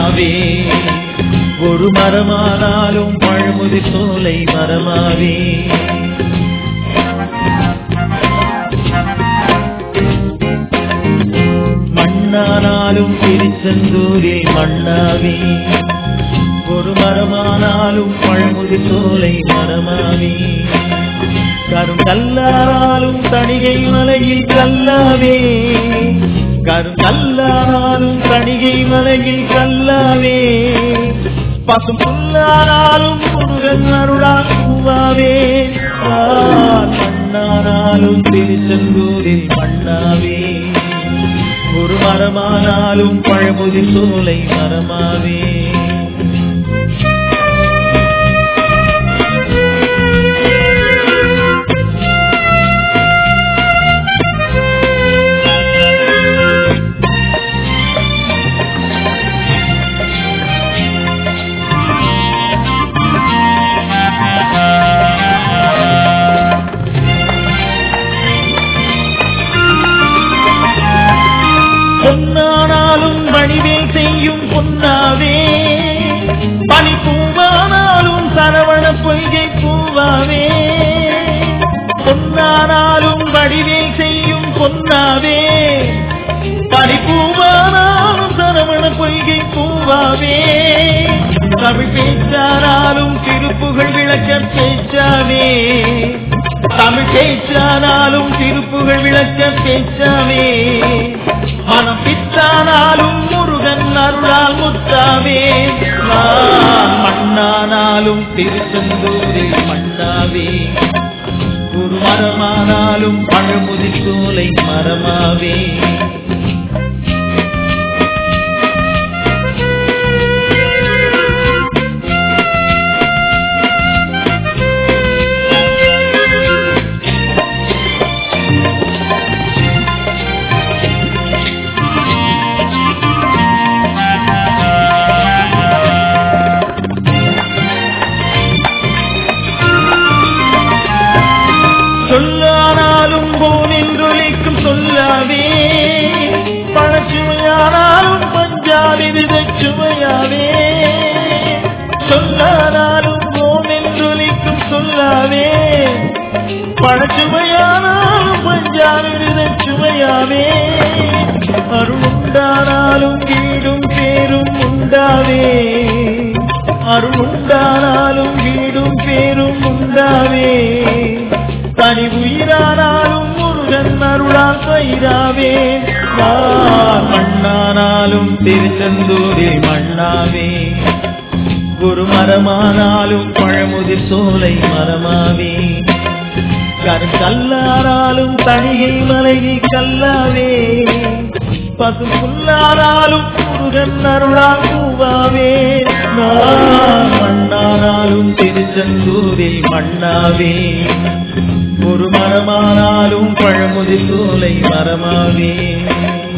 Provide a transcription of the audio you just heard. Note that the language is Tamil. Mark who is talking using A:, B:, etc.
A: மரமாவே ஒரு மரமானாலும் பழமுதி சோலை மரமாவே மண்ணானாலும் திருச்செந்தூரில் மண்ணாவே ஒரு மரமானாலும் பழமுதி சோலை மரமாவே கருங்கல்லானாலும் தணிகை மலையில் கல்லாவே கருங்கல்லானாலும் தணிகை மலையில் கல்லாவே பசும் புல்லானாலும் முருகன் அருளால் பூவாவே நான் மண்ணானாலும் திருச்செந்தூரில் மண்ணாவே ஒரு மரமானாலும் பழமுதி சோலை மரமாவே பொன்னானாலும் வடிவேல் செய்யும் பொன்னாவே பனி பூவானாலும் சரவண பொய்கை பூவாவே பொன்னானாலும் வடிவேல் செய்யும் பொன்னாவே பனி பூவானாலும் சரவண பொய்கை பூவாவே தமிழ் பேச்சானாலும் திருப்புகழ் விளக்க பேச்சாவே தமிழ் பேச்சானாலும் திருப்புகழ் விளக்க பேச்சாவே மனம் பித்தானாலும் முருகன் அருளால் முத்தாவே நான் மண்ணானாலும் திருச்செந்தூரில் மண்ணாவே ஒரு மரமானாலும் பழமுதி சோலை மரமாவே சொல்லானாலும் போனின்றொலிக்கும் சொல்லாவே பழச்சுமையானாலும் பஞ்சாபி விதச்சுமையாவே சொல்லானாலும் போனின்றொலிக்கும் சொல்லாவே பழச்சுமையானாலும் பஞ்சாபி விதச்சுமையாவே அருளுண்டானாலும் வீடும் பேரும் உண்டாவே அருளுண்டானாலும் வீடும் பேரும் உண்டாவே தனி உயிரானாலும் முருகன் அருளால் பயிராவே நான் மண்ணானாலும் திருச்செந்தூரில் மண்ணாவே ஒரு மரமானாலும் பழமுதிர் சோலை மரமாவே கருங்கல்லானாலும் தனிகை மலையில் கல்லாவே பசு புல்லானாலும் முருகன் அருளால் பூவாவே நான் மண்ணானாலும் திருச்செந்தூரில் மண்ணாவே ஒரு மரமானாலும் பழமுதிர் சோலை மரமாவே